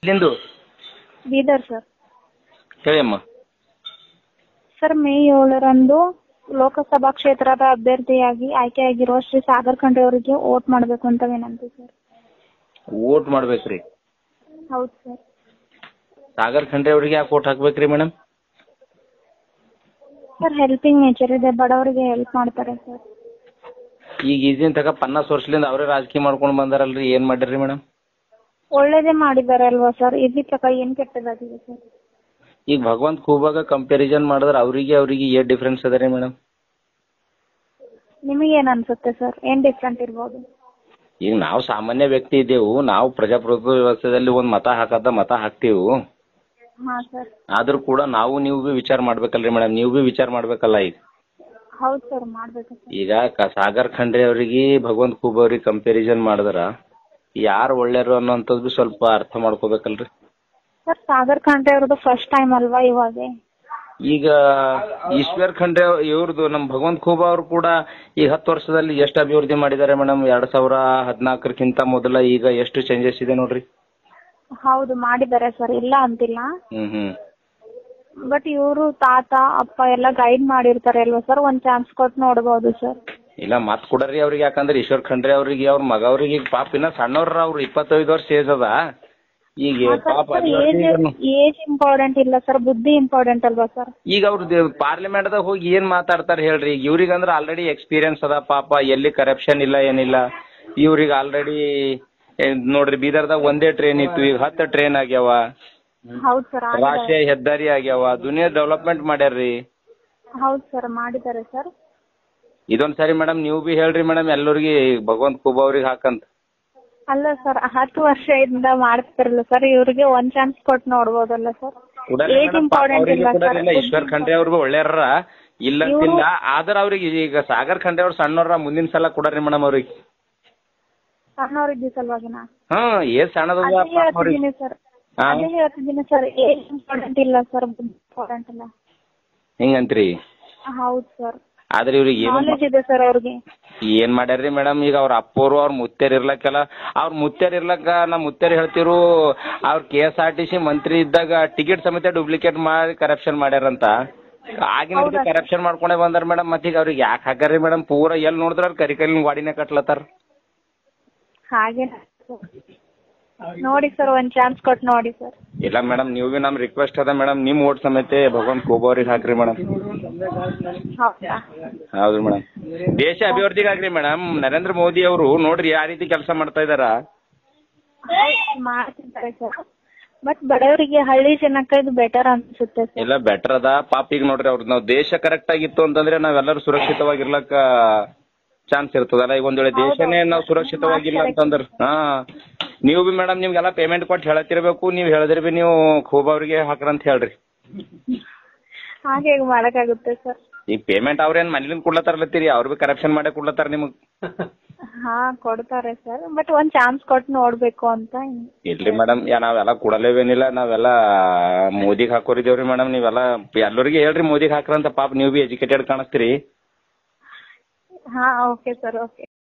ಇಲ್ಲಿಂದು Bidar sir ಹೇಳಿ ಅಮ್ಮ sir May ಏಳರಂದು ಲೋಕಸಭಾ ಕ್ಷೇತ್ರದ ಅಭ್ಯರ್ಥಿಯಾಗಿ ಆಯ್ಕೆಯಾಗಿರುವ ಶ್ರೀ ಸಾಗರ್ ಖಂಡ್ರೆ ಅವರಿಗೆ ವೋಟ್ ಮಾಡಬೇಕು ಅಂತ ವಿನಂತಿ ಸರ್ ವೋಟ್ ಮಾಡ್ಬೇಕ್ರಿ ಹೌದು ಸರ್ ಸಾಗರ್ ಖಂಡ್ರೆ ಅವ್ರಿಗೆ ಯಾಕೆ ವೋಟ್ ಹಾಕ್ಬೇಕ್ರಿ ಮೇಡಮ್ ಸರ್ ಹೆಲ್ಪಿಂಗ್ ನೇಚರ್ ಇದೆ ಬಡವರಿಗೆ ಹೆಲ್ಪ್ ಮಾಡ್ತಾರೆ ಸರ್ ಈಗ ಈಜಿನ ತಕ ಪನ್ನಾಸ್ ವರ್ಷದಿಂದ ಅವರೇ ರಾಜಕೀಯ ಮಾಡ್ಕೊಂಡು ಬಂದಾರಲ್ರಿ ಏನ್ ಮಾಡಿರ್ರಿ ಮೇಡಮ್ ಒಳ್ಳೇದೇ ಮಾಡಿದ್ದಾರೆ ಅಲ್ವಾ ಸರ್ ಇಲ್ಲಿ ತಕ ಏನು ಕೆಟ್ಟದಾಗಿದೆ ಸರ್ ಈಗ ಭಗವಂತ ಖೂಬಾಗ ಕಂಪ್ಯಾರಿಸನ್ ಮಾಡಿದ್ರೆ ಅವರಿಗೆ ಅವರಿಗೆ ಏನ್ ಡಿಫ್ರೆನ್ಸ್ ಅದ ರೀ ಮೇಡಮ್ ನಿಮಗೇನು ಅನ್ಸುತ್ತೆ ಸರ್ ಏನು ಡಿಫ್ರೆಂಟ್ ಇರ್ಬೋದು ಈಗ ನಾವು ಸಾಮಾನ್ಯ ವ್ಯಕ್ತಿ ಇದ್ದೇವು ನಾವು ಪ್ರಜಾಪ್ರಭುತ್ವ ವ್ಯವಸ್ಥೆದಲ್ಲಿ ಒಂದು ಮತ ಹಾಕದ ಮತ ಹಾಕ್ತೀವು ಹಾಂ ಸರ್ ಆದ್ರೂ ಕೂಡ ನಾವು ನೀವು ಬಿ ವಿಚಾರ ಮಾಡ್ಬೇಕಲ್ರಿ ಮೇಡಮ್ ನೀವು ಬಿ ವಿಚಾರ ಮಾಡ್ಬೇಕಲ್ಲ ಈಗ ಹೌದು ಸರ್ ಮಾಡಬೇಕು ಸರ್ ಈಗ ಕ- ಸಾಗರ್ ಖಂಡ್ರೆ ಅವರಿಗೆ ಭಗವಂತ ಖೂಬ್ ಅವ್ರಿಗೆ ಕಂಪ್ಯಾರಿಸನ್ ಮಾಡಿದ್ರ ಯಾರು ಒಳ್ಳೆಯರು ಅನ್ನೋಂಥದ್ದು ಬಿ ಸ್ವಲ್ಪ ಅರ್ಥ ಮಾಡ್ಕೋಬೇಕಲ್ರಿ ಸರ್ ಸಾಗರ್ ಖಂಡ್ರೆ ಅವ್ರದ್ದು ಫಸ್ಟ್ ಟೈಮ್ ಅಲ್ವಾ ಇವಾಗ ಈಗ ಈಶ್ವರ್ ಖಂಡ್ರೆ ಇವ್ರದ್ದು ನಮ್ಮ ಭಗವಂತ ಖೂಬಾ ಅವರು ಕೂಡ ಈ ಹತ್ತು ವರ್ಷದಲ್ಲಿ ಎಷ್ಟು ಅಭಿವೃದ್ಧಿ ಮಾಡಿದ್ದಾರೆ ಮೇಡಮ್ ಎರಡ್ ಸಾವಿರ ಹದಿನಾಲ್ಕರಕ್ಕಿಂತ ಮೊದಲ ಈಗ ಎಷ್ಟು ಚೇಂಜಸ್ ಇದೆ ನೋಡ್ರಿ ಹೌದು ಮಾಡಿದ್ದಾರೆ ಸರ್ ಇಲ್ಲ ಅಂತಿಲ್ಲ ಹ್ಮ್ ಹ್ಮ್ ಬಟ್ ಇವರು ತಾತ ಅಪ್ಪ ಎಲ್ಲ ಗೈಡ್ ಮಾಡಿರ್ತಾರೆ ಅಲ್ವಾ ಸರ್ ಒಂದು ಚಾನ್ಸ್ ಕೊಟ್ಟು ನೋಡ್ಬೋದು ಸರ್ ಇಲ್ಲ ಮತ್ ಕೊಡರಿ ಅವ್ರಿಗೆ ಯಾಕಂದ್ರೆ ಈಶ್ವರ್ ಖಂಡ್ರೆ ಅವ್ರಿಗೆ ಅವ್ರ ಮಗ ಅವ್ರಿಗೆ ಈಗ ಪಾಪ ಇನ್ನ ಸಣ್ಣವ್ರ ಅವ್ರು ಇಪ್ಪತ್ತೈದು ವರ್ಷ ಏಜ್ ಅದ ಈಗ ಪಾಪ ಸರ್ ಏಜ್ ಅಭಿವೃದ್ಧಿ- ಏಜ್ ಇಂಪಾರ್ಟೆಂಟ್ ಇಲ್ಲ ಸರ್ ಬುದ್ಧಿ ಇಂಪಾರ್ಟೆಂಟ್ ಅಲ್ವಾ ಸರ್ ಈಗ ಅವ್ರು ಪಾರ್ಲಿಮೆಂಟ್ ದಾಗ ಹೋಗಿ ಏನ್ ಮಾತಾಡ್ತಾರೆ ಹೇಳ್ರಿ ಈಗ ಇವ್ರಿಗಂದ್ರ ಆಲ್ರೆಡಿ ಎಕ್ಸ್ಪೀರಿಯನ್ಸ್ ಅದ ಪಾಪ ಎಲ್ಲಿ ಕರಪ್ಷನ್ ಇಲ್ಲ ಏನಿಲ್ಲ ಇವ್ರಿಗೆ ಆಲ್ರೆಡಿ ನೋಡ್ರಿ ಬೀದರ್ದಾಗ ಒಂದೇ ಟ್ರೈನ್ ಇತ್ತು ಈಗ ಹತ್ತು ಟ್ರೈನ್ ಆಗ್ಯಾವ ಹೌದು ಸರ್ ರಾಷ್ಟ್ರೀಯ ಹೆದ್ದಾರಿ ಆಗ್ಯಾವ ದುನಿಯಾ ಡೆವಲಪ್ಮೆಂಟ್ ಮಾಡ್ಯಾರ್ರಿ ಹೌದು ಸರ್ ಮಾಡಿದ್ದಾರೆ ಸರ್ ಇದೊಂದ್ ಸರಿ ಮೇಡಮ್ ನೀವು ಬಿ ಹೇಳ್ರಿ ಮೇಡಮ್ ಎಲ್ಲರಿಗೆ ಭಗವಂತ ಖೂಬಾ ಅವ್ರಿಗೆ ಹಾಕಂತ ಅಲ್ಲ ಸರ್ ಹತ್ತು ವರ್ಷದಿಂದ ಮಾಡ್ತಿರಲ್ಲ ಸರ್ ಇವ್ರಿಗೆ ಒಂದ್ ಚಾನ್ಸ್ ಕೊಟ್ಟು ನೋಡ್ಬೋದಲ್ಲ ಸರ್ ಕೊಡರಿ ಏಜ್ ಮೇಡಮ್, ಪಾಪ ಇಂಪಾರ್ಟೆಂಟ್ ಅವ್ರಿಗೆ ಇಲ್ಲ ಸರ್ ಕೊಡರಿಲ್ಲ ಈಶ್ವರ್ ಖಂಡ್ರೆ ಅವ್ರಿಗೂ ಒಳ್ಳೆಯವ್ರ ಇಲ್ಲ ಅಂತಿಲ್ಲ ಆದ್ರ ಅವ್ರಿಗೆ ಈಗ ಸಾಗರ್ ಖಂಡ್ರೆ ಅವ್ರು ಸಣ್ಣವ್ರ ಮುಂದಿನ ಸಲ ಕೊಡರಿ ಮೇಡಮ್ ಅವ್ರಿಗೆ ಸಣ್ಣವ್ರಿದ್ದಿ ಸಲುವಾಗಿನ ಹಾ ಏನ್ ಸಣ್ಣದ ಅದೇ ಪಾಪ ಅವ್ರಿಗೆ ಹೇಳ್ತಿದ್ದೀನಿ ಸರ್ ಹಾ? ಅದೇ ಹೇಳ್ತಿದ್ದೀನಿ ಸರ್ ಏಜ್ ಇಂಪಾರ್ಟೆಂಟ್ ಇಲ್ಲ ಸರ್ ಇಂಪಾರ್ಟೆಂಟ್ ಇಲ್ಲ ಹಿಂಗಂತ್ರಿ ಹೌದು ಸರ್ ಆದ್ರೆ ಇವ್ರಿಗೆ ಏನು ನಾಲೆಜ್ ಇದೆ ಸರ್ ಅವ್ರಿಗೆ ಏನ್ ಮಾಡ್ಯಾರ್ರಿ ಮೇಡಮ್ ಈಗ ಅವ್ರ ಅಪ್ಪೋರು ಅವ್ರ ಮುತ್ತೆರ್ ಇರ್ಲಕ್ಕೆಲ್ಲ ಅವ್ರ ಮುತ್ತೆರ್ ಇರ್ಲಕ್ಕ ನಾ ಮುತ್ತೆರ್ ಹೇಳ್ತಿರು ಅವ್ರ K S R T C ಮಂತ್ರಿ ಇದ್ದಾಗ ಟಿಕೆಟ್ ಸಮೇತ ಡೂಪ್ಲಿಕೇಟ್ ಮಾಡಿ ಕರಪ್ಷನ್ ಮಾಡ್ಯಾರಂತ ಆಗಿನ ಕರಪ್ಷನ್ ಮಾಡ್ಕೊಂಡೇ ಬಂದಾರ ಮೇಡಮ್ ಮತ್ತೀಗ ಅವ್ರಿಗೆ ಯಾಕೆ ಹಾಕಾರ್ರಿ ಮೇಡಮ್ ಪೂರ ಎಲ್ಲಿ ನೋಡಿದ್ರ ಅವ್ರು ಕರಿ ಕೈಲಿನ ಗಾಡಿನೇ ಕಟ್ಲತ್ತಾರ ಹಾಗೆ ನೋಡಿ ಸರ್ ಒಂದ್ ಚಾನ್ಸ್ ಕೊಟ್ಟು ನೋಡಿ ಸರ್ ಇಲ್ಲ ಮೇಡಮ್ ನೀವು ಬಿ ನಮ್ ರಿಕ್ವೆಸ್ಟ್ ಅದ ಮೇಡಮ್ ನಿಮ್ ಓಟ್ ಸಮೇತ ಭಗವಂತ ಖೂಬಾ ಅವ್ರಿಗೆ ಹಾಕ್ರಿ ಮೇಡಮ್ ಹೌದಾ ಹೌದು ಮೇಡಮ್ ದೇಶ ಅಭಿವೃದ್ಧಿಗಾಗ್ರಿ ಮೇಡಮ್ ನರೇಂದ್ರ ಮೋದಿ ಅವರು ನೋಡ್ರಿ ಯಾವ ರೀತಿ ಕೆಲಸ ಮಾಡ್ತಾ ಇದಾರ ಮಾಡ್ತಿದ್ದಾರೆ ಸರ್ ಬಟ್ ಬಡವರಿಗೆ ಹಳ್ಳಿ ಜನಕ್ಕೆ ಇದು ಬೆಟರ್ ಅನ್ಸುತ್ತೆ ಸರ್ ಇಲ್ಲ ಬೆಟರ್ ಅದ ಪಾಪ ಈಗ ನೋಡ್ರಿ ಅವ್ರದ್ದು ನಾವು ದೇಶ ಕರೆಕ್ಟ್ ಆಗಿತ್ತು ಅಂತಂದ್ರೆ ನಾವೆಲ್ಲರೂ ಸುರಕ್ಷಿತವಾಗಿರ್ಲಕ್ಕ ಚಾನ್ಸ್ ಇರ್ತದಲ್ಲ ಈಗ ಒಂದ್ ವೇಳೆ ದೇಶನೇ ನಾವು ಸುರಕ್ಷಿತವಾಗಿಲ್ಲ ಅಂತಂದ್ರ ಹಾ ನೀವು ಬಿ ಮೇಡಮ್ ನಿಮ್ಗೆಲ್ಲ ಪೇಮೆಂಟ್ ಕೊಟ್ಟು ಹೇಳತ್ತಿರ್ಬೇಕು ನೀವು ಹೇಳಿದ್ರಿ ಬಿ ನೀವು ಖೂಬ್ ಅವ್ರಿಗೆ ಹಾಕ್ರಂತ ಹೇಳ್ರಿ ಹಾಗೆ ಹೇಗೆ ಮಾಡಕ್ಕಾಗುತ್ತೆ ಸರ್ ಈಗ ಪೇಮೆಂಟ್ ಅವ್ರೇನ್ ಮನೇಲಿಂದ ಕೊಡ್ಲತ್ತಾರಲತ್ತೀರಿ ಅವ್ರು ಬಿ ಕರಪ್ಷನ್ ಮಾಡೇ ಕೊಡ್ಲತ್ತಾರ ನಿಮಗ್ ಹಾ ಕೊಡ್ತಾರೆ ಸರ್ ಬಟ್ ಒಂದ್ ಚಾನ್ಸ್ ಕೊಟ್ಟು ನೋಡ್ಬೇಕು ಅಂತ ಇಲ್ರಿ ಮೇಡಮ್ ಯಾ ನಾವೆಲ್ಲ ಕೊಡಲೇವೇನಿಲ್ಲ ನಾವೆಲ್ಲ ಮೋದಿಗೆ ಹಾಕೋರಿದೇವ್ರಿ ಮೇಡಮ್ ನೀವೆಲ್ಲ ಎಲ್ಲರಿಗೆ ಹೇಳ್ರಿ ಮೋದಿಗೆ ಹಾಕ್ರಂತ ಪಾಪ ನೀವು ಬಿ ಎಜುಕೇಟೆಡ್ ಕಾಣಿಸ್ತೀರಿ ಹಾ ಓಕೆ ಸರ್ ಓಕೆ